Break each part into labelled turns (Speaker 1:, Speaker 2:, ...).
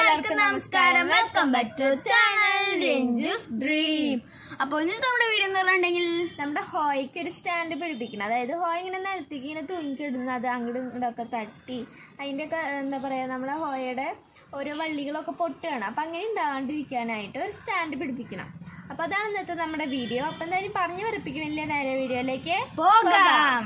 Speaker 1: എല്ലാവർക്കും നമസ്കാരം welcome back to channel Ranju's dream അപ്പൊ ഇന്നത്തെ നമ്മുടെ വീഡിയോ എന്ന് പറഞ്ഞിട്ടുണ്ടെങ്കിൽ
Speaker 2: നമ്മുടെ ഹോയ്ക്ക് ഒരു സ്റ്റാൻഡ് പിടിപ്പിക്കണം അതായത് ഹോയ് ഇങ്ങനെ നിലത്തേക്ക് ഇങ്ങനെ തൂങ്ങിക്കിടുന്നത് അത് അങ്ങോട്ടും ഇങ്ങോട്ടൊക്കെ തട്ടി അതിൻ്റെ ഒക്കെ എന്താ പറയുക നമ്മളെ ഹോയയുടെ ഓരോ വള്ളികളൊക്കെ പൊട്ടുകയാണ് അപ്പം അങ്ങനെ ഉണ്ടാകാണ്ടിരിക്കാനായിട്ട് ഒരു സ്റ്റാൻഡ് പിടിപ്പിക്കണം അപ്പം അതാണ് ഇന്നത്തെ നമ്മുടെ വീഡിയോ അപ്പം എന്തായാലും പറഞ്ഞു വരപ്പിക്കണില്ലേ നേരെ വീഡിയോയിലേക്ക്
Speaker 1: പോകാം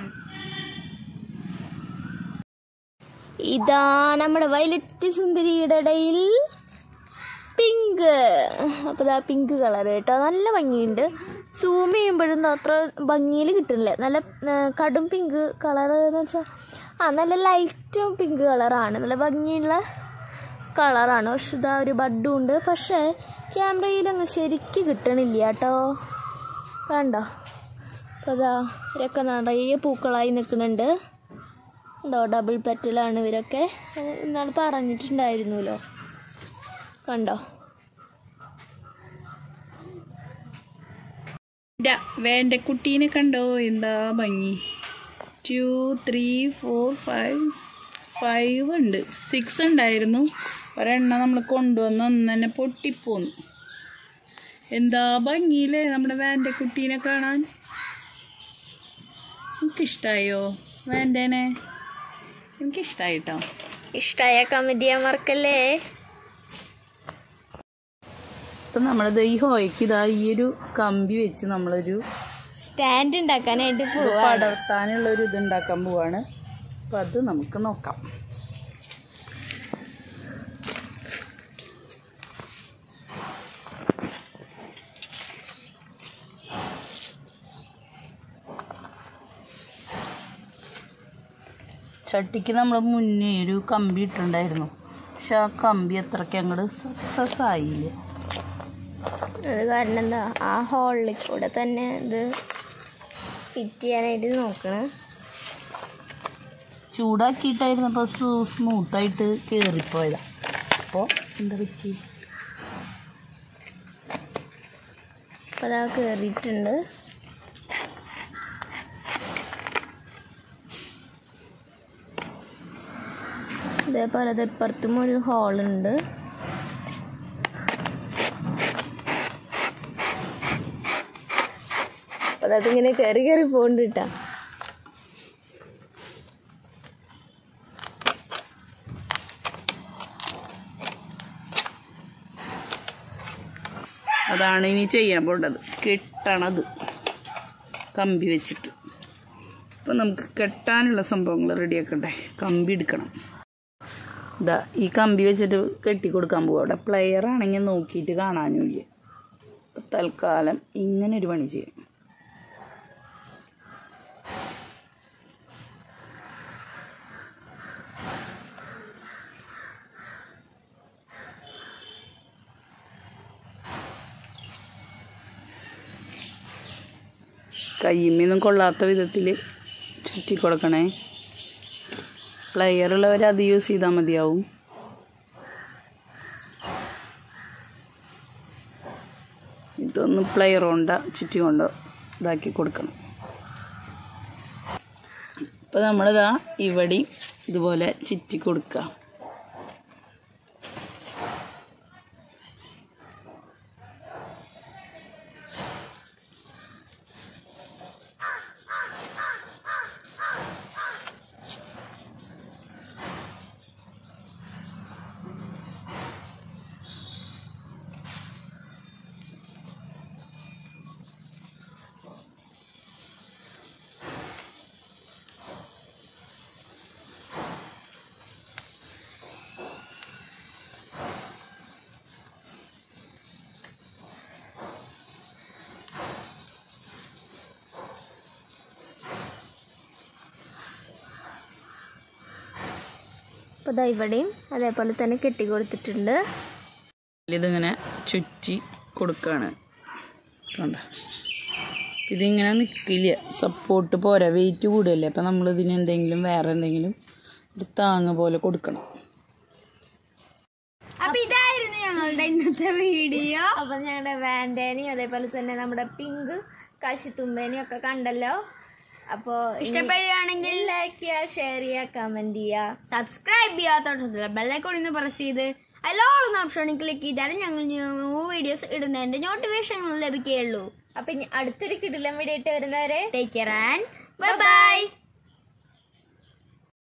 Speaker 2: ഇതാ നമ്മുടെ വയലറ്റ് സുന്ദരിയുടെ ഇടയിൽ പിങ്ക് അപ്പോൾ ഇതാ പിങ്ക് കളർ കേട്ടോ നല്ല ഭംഗിയുണ്ട് സൂം ചെയ്യുമ്പോഴൊന്നും അത്ര ഭംഗിയിൽ കിട്ടുന്നില്ല നല്ല ആ, കടും പിങ്ക് കളർ എന്ന് വെച്ചാൽ ആ നല്ല ലൈറ്റും പിങ്ക് കളറാണ് നല്ല ഭംഗിയുള്ള കളറാണ് പക്ഷെ ഇതാ ഒരു ബഡും ഉണ്ട് പക്ഷേ ക്യാമറയിലൊന്നും ശരിക്ക് കിട്ടണില്ല കേട്ടോ കണ്ടോ അപ്പോൾ അതാ ഇവരൊക്കെ നിറയെ പൂക്കളായി നിൽക്കുന്നുണ്ട് ഉണ്ടോ ഡബിൾ പെറ്റലാണ് ഇവരൊക്കെ അത് ഇന്നാൾ പറഞ്ഞിട്ടുണ്ടായിരുന്നല്ലോ കണ്ടോ
Speaker 3: ഇതാ, വേന്റെ കുട്ടീനെ കണ്ടോ എന്താ ഭംഗി two three four five five ഉണ്ട് സിക്സ് ഉണ്ടായിരുന്നു ഒരെണ്ണം നമ്മൾ കൊണ്ടുവന്ന് ഒന്ന് തന്നെ പൊട്ടിപ്പോന്നു എന്താ ഭംഗിയില്ലേ നമ്മുടെ വേന്റെ കുട്ടീനെ കാണാൻ എനിക്കിഷ്ടായോ വേണ്ടേനെ എനിക്കിഷ്ടായിട്ടോ
Speaker 2: ഇഷ്ടമായ കമന്റ് ചെയ്യാൻ മറക്കല്ലേ
Speaker 3: ഇപ്പം നമ്മളിത് ഈ ഹോയ്ക്ക് ഇതാ ഈ ഒരു കമ്പി വെച്ച് നമ്മളൊരു
Speaker 2: സ്റ്റാൻഡ് ഉണ്ടാക്കാനായിട്ട്
Speaker 3: ഇത്
Speaker 2: പോവാ
Speaker 3: പടർത്താനുള്ള ഒരു ഇത് ഉണ്ടാക്കാൻ പോവാണ് അപ്പം അത് നമുക്ക് നോക്കാം ചട്ടിക്ക് നമ്മൾ മുന്നേ ഒരു കമ്പി ഇട്ടിട്ടുണ്ടായിരുന്നു പക്ഷെ ആ കമ്പി അത്രയ്ക്ക് അങ്ങോട്ട് സക്സസ് ആയില്ല
Speaker 2: അത് കാരണം എന്താ ആ ഹോളിൽ കൂടെ തന്നെ ഇത് ഫിറ്റ് ചെയ്യാനായിട്ട് നോക്കണ്
Speaker 3: ചൂടാക്കിയിട്ടായിരുന്നപ്പോൾ സ്മൂത്തായിട്ട് കയറിപ്പോയതാ അപ്പോൾ എന്താ പറ്റി
Speaker 2: അപ്പോൾ അതാ കയറിയിട്ടുണ്ട് ഇതേപോലെ അത് ഇപ്പുറത്തും ഒരു ഹോളുണ്ട് അപ്പോൾ അതിങ്ങനെ കയറി കയറി പോകണ്ട് കേട്ടാ
Speaker 3: അതാണ് ഇനി ചെയ്യാൻ പോണ്ടത് കെട്ടണത് കമ്പി വെച്ചിട്ട് അപ്പം നമുക്ക് കെട്ടാനുള്ള സംഭവങ്ങൾ റെഡിയാക്കണ്ടേ കമ്പി എടുക്കണം ഇതാ ഈ കമ്പി വെച്ചിട്ട് കെട്ടി കൊടുക്കാൻ പോവാം അവിടെ പ്ലെയർ ആണെങ്കിൽ നോക്കിയിട്ട് കാണാനുമില്ല അപ്പം തൽക്കാലം ഇങ്ങനെ ഒരു പണി ചെയ്യാം കയ്യുമ്മയൊന്നും കൊള്ളാത്ത വിധത്തിൽ ചുറ്റി കൊടുക്കണേ പ്ലെയർ ഉള്ളവർ അത് യൂസ് ചെയ്താൽ മതിയാവും ഇതൊന്ന് പ്ലെയർ കൊണ്ട ചുറ്റി കൊണ്ട് ഇതാക്കി കൊടുക്കണം അപ്പോൾ നമ്മളിതാ ഇവിടെ ഇതുപോലെ ചുറ്റി കൊടുക്കുക
Speaker 2: അപ്പോൾ ഇതാ ഇവിടെയും അതേപോലെ തന്നെ കെട്ടി കൊടുത്തിട്ടുണ്ട്
Speaker 3: ഇതിങ്ങനെ ചുറ്റി കൊടുക്കുകയാണ് കണ്ട ഇതിങ്ങനെ നിൽക്കില്ല സപ്പോർട്ട് പോരാ വെയിറ്റ് കൂടുകയല്ലേ അപ്പം നമ്മൾ ഇതിന് എന്തെങ്കിലും വേറെ എന്തെങ്കിലും ഒരു താങ്ങ് പോലെ കൊടുക്കണം
Speaker 1: അപ്പൊ ഇതായിരുന്നു ഞങ്ങളുടെ ഇന്നത്തെ വീഡിയോ
Speaker 2: അപ്പം ഞങ്ങളുടെ വാൻഡേനെയും അതേപോലെ തന്നെ നമ്മുടെ പിങ്ക് കാശിത്തുമ്പേനെയും ഒക്കെ കണ്ടല്ലോ അപ്പോൾ
Speaker 1: ഇഷ്ടപ്പെടുകയാണെങ്കിൽ
Speaker 2: ലൈക്ക് ചെയ്യുക ഷെയർ ചെയ്യുക കമൻറ്റ് ചെയ്യുക
Speaker 1: സബ്സ്ക്രൈബ് ചെയ്യാത്തോട്ടുണ്ടല്ലോ ബെല്ലൈക്കോൺ ഇന്ന് പ്രസ് ചെയ്ത് അതിലോളം ഓപ്ഷൻ ക്ലിക്ക് ചെയ്താലും ഞങ്ങൾ ന്യൂ വീഡിയോസ് ഇടുന്നതിന്റെ നോട്ടിഫിക്കേഷൻ ലഭിക്കുകയുള്ളൂ
Speaker 2: അപ്പൊ ഇനി അടുത്തൊരു കിടിലം വീഡിയോ ആയിട്ട് വരുന്നവരെ
Speaker 1: take care and bye by